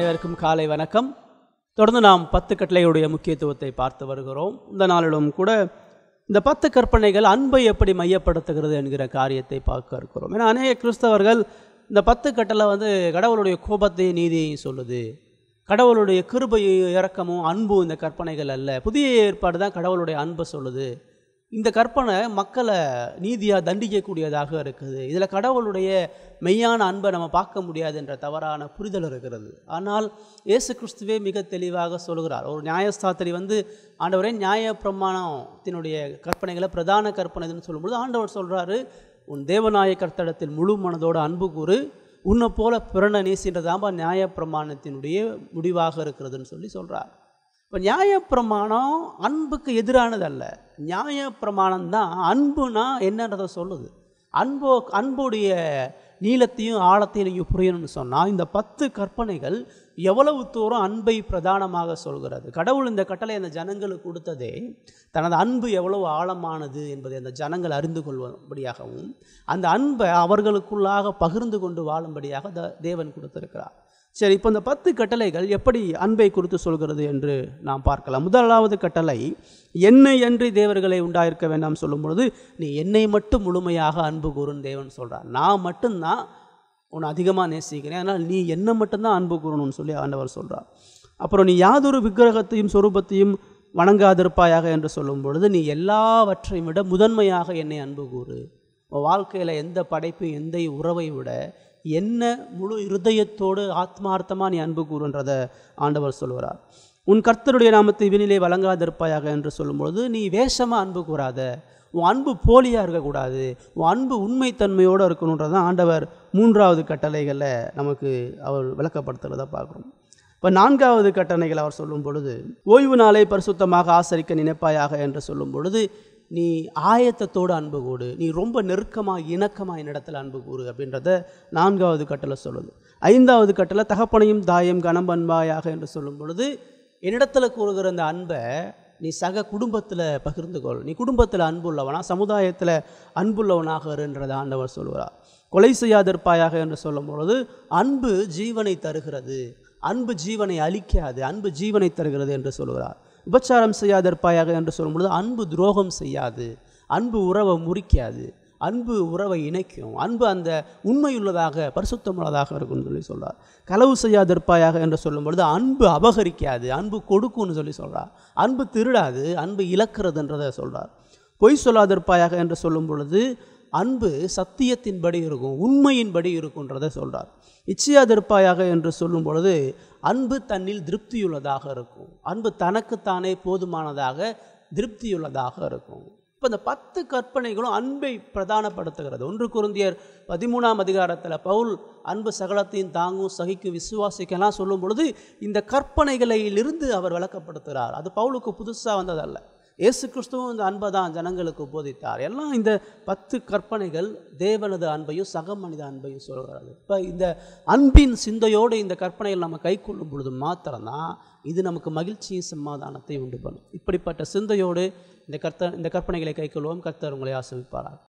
அனைவருக்கும் காலை வணக்கம் தொடர்ந்து நாம் பத்து கட்டளையுடைய முக்கியத்துவத்தை பார்த்து வருகிறோம் இந்த நாளிலும் கூட இந்த பத்து கற்பனைகள் அன்பை எப்படி மையப்படுத்துகிறது என்கிற காரியத்தை பார்க்க இருக்கிறோம் ஏன்னா அநேக கிறிஸ்தவர்கள் இந்த பத்து கட்டளை வந்து கடவுளுடைய கோபத்தையும் நீதியையும் சொல்லுது கடவுளுடைய கிருபையும் இரக்கமும் அன்பும் இந்த கற்பனைகள் அல்ல புதிய ஏற்பாடு தான் கடவுளுடைய அன்பை சொல்லுது இந்த கற்பனை மக்களை நீதியாக தண்டிக்கக்கூடியதாக இருக்குது இதில் கடவுளுடைய மெய்யான அன்பை நம்ம பார்க்க முடியாது என்ற தவறான புரிதல் இருக்கிறது ஆனால் இயேசு கிறிஸ்துவே மிக தெளிவாக சொல்கிறார் ஒரு நியாயஸ்தாத்திரி வந்து ஆண்டவரே நியாய பிரமாணத்தினுடைய கற்பனைகளை பிரதான கற்பனைன்னு சொல்லும்பொழுது ஆண்டவர் சொல்கிறாரு உன் தேவநாய கர்த்தடத்தில் முழு மனதோடு அன்பு கூறு உன்னை போல பிறனை நேசின்றதாம்பா நியாயப்பிரமாணத்தினுடைய முடிவாக இருக்கிறதுன்னு சொல்லி சொல்கிறார் இப்போ நியாயப்பிரமாணம் அன்புக்கு எதிரானதல்ல நியாயப்பிரமாணம் தான் அன்புனா என்னன்றதை சொல்லுது அன்போ அன்புடைய நீளத்தையும் ஆழத்தையும் நீங்கள் புரியணும்னு சொன்னால் இந்த பத்து கற்பனைகள் எவ்வளவு தூரம் அன்பை பிரதானமாக சொல்கிறது கடவுள் இந்த கட்டளை அந்த ஜனங்களுக்கு கொடுத்ததே தனது அன்பு எவ்வளவு ஆழமானது என்பதை அந்த ஜனங்கள் அறிந்து கொள்ளும்படியாகவும் அந்த அன்பை அவர்களுக்குள்ளாக பகிர்ந்து கொண்டு வாழும்படியாக த தேவன் கொடுத்திருக்கிறார் சரி இப்போ இந்த பத்து கட்டளைகள் எப்படி அன்பை குறித்து சொல்கிறது என்று நாம் பார்க்கலாம் முதலாவது கட்டளை என்னை அன்றி தேவர்களை உண்டாயிருக்க வேண்டாம் சொல்லும் பொழுது நீ என்னை மட்டும் முழுமையாக அன்பு கூறுன்னு தேவன் சொல்கிறார் நான் மட்டும்தான் உன்னை அதிகமாக நேசிக்கிறேன் அதனால் நீ என்னை மட்டும்தான் அன்பு கூறணும்னு சொல்லி ஆண்டவர் சொல்கிறார் அப்புறம் நீ யாதொரு விக்கிரகத்தையும் சொரூபத்தையும் வணங்காதிருப்பாயாக என்று சொல்லும் பொழுது நீ எல்லாவற்றையும் விட முதன்மையாக என்னை அன்பு கூறு உன் வாழ்க்கையில் எந்த படைப்பையும் எந்த உறவை விட என்ன முழு இருதயத்தோடு ஆத்மார்த்தமாக நீ அன்பு கூறுன்றதை ஆண்டவர் சொல்கிறார் உன் கர்த்தருடைய நாமத்தை வினிலே வழங்காதிருப்பாயாக என்று சொல்லும்பொழுது நீ வேஷமாக அன்பு கூறாத உன் அன்பு போலியாக இருக்கக்கூடாது உன் அன்பு உண்மைத்தன்மையோடு இருக்கணுன்றதை ஆண்டவர் மூன்றாவது கட்டளைகளில் நமக்கு அவர் விளக்கப்படுத்துகிறத பார்க்குறோம் இப்போ நான்காவது கட்டளைகள் அவர் சொல்லும் பொழுது ஓய்வு நாளை பரிசுத்தமாக ஆசரிக்க நினைப்பாயாக என்று சொல்லும் பொழுது நீ ஆயத்தத்தோடு அன்பு கூடு நீ ரொம்ப நெருக்கமாக இணக்கமாக என்னிடத்தில் அன்பு கூறு அப்படின்றத நான்காவது கட்டளை சொல்லுது ஐந்தாவது கட்டளை தகப்பனையும் தாயம் கணம் அன்பாயாக என்று சொல்லும் பொழுது என்னிடத்தில் கூறுகிற அந்த அன்பை நீ சக குடும்பத்தில் பகிர்ந்து கொள் நீ குடும்பத்தில் அன்புள்ளவனா சமுதாயத்தில் அன்புள்ளவனாக இருன்றதை ஆண்டவர் சொல்கிறார் கொலை செய்யாதிருப்பாயாக என்று சொல்லும் பொழுது அன்பு ஜீவனை தருகிறது அன்பு ஜீவனை அழிக்காது அன்பு ஜீவனை தருகிறது என்று சொல்கிறார் உபச்சாரம் செய்யாதிருப்பாயாக என்று சொல்லும்பொழுது அன்பு துரோகம் செய்யாது அன்பு உறவை முறிக்காது அன்பு உறவை இணைக்கும் அன்பு அந்த உண்மையுள்ளதாக பரிசுத்தமுள்ளதாக இருக்கும்னு சொல்லி சொல்கிறார் களவு செய்யாதிருப்பாயாக என்று சொல்லும் பொழுது அன்பு அபகரிக்காது அன்பு கொடுக்கும்னு சொல்லி சொல்கிறார் அன்பு திருடாது அன்பு இழக்கிறதுன்றதை சொல்கிறார் பொய் சொல்லாதிருப்பாயாக என்று சொல்லும் பொழுது அன்பு சத்தியத்தின்படி இருக்கும் உண்மையின்படி இருக்குன்றதை சொல்கிறார் இச்சையாதிருப்பாயாக என்று சொல்லும் பொழுது அன்பு தன்னில் திருப்தியுள்ளதாக இருக்கும் அன்பு தனக்குத்தானே போதுமானதாக திருப்தியுள்ளதாக இருக்கும் இப்போ இந்த பத்து கற்பனைகளும் அன்பை பிரதானப்படுத்துகிறது ஒன்று குருந்தியர் பதிமூணாம் அதிகாரத்தில் பவுல் அன்பு சகலத்தையும் தாங்கும் சகிக்கும் விசுவாசிக்கலாம் சொல்லும் பொழுது இந்த கற்பனைகளிலிருந்து அவர் விளக்கப்படுத்துகிறார் அது பவுலுக்கு புதுசாக வந்ததல்ல இயேசு கிறிஸ்துவும் இந்த அன்பை தான் ஜனங்களுக்கு போதித்தார் எல்லாம் இந்த பத்து கற்பனைகள் தேவனது அன்பையும் சக மனித அன்பையும் சொல்கிறது இப்போ இந்த அன்பின் சிந்தையோடு இந்த கற்பனைகள் நம்ம கை கொள்ளும் பொழுது மாத்திரம்தான் இது நமக்கு மகிழ்ச்சியும் சமாதானத்தை உண்டு பண்ணும் இப்படிப்பட்ட சிந்தையோடு இந்த கர்த்த இந்த கற்பனைகளை கை கொள்வோம் கர்த்தர் உங்களை ஆசிரிப்பாரார்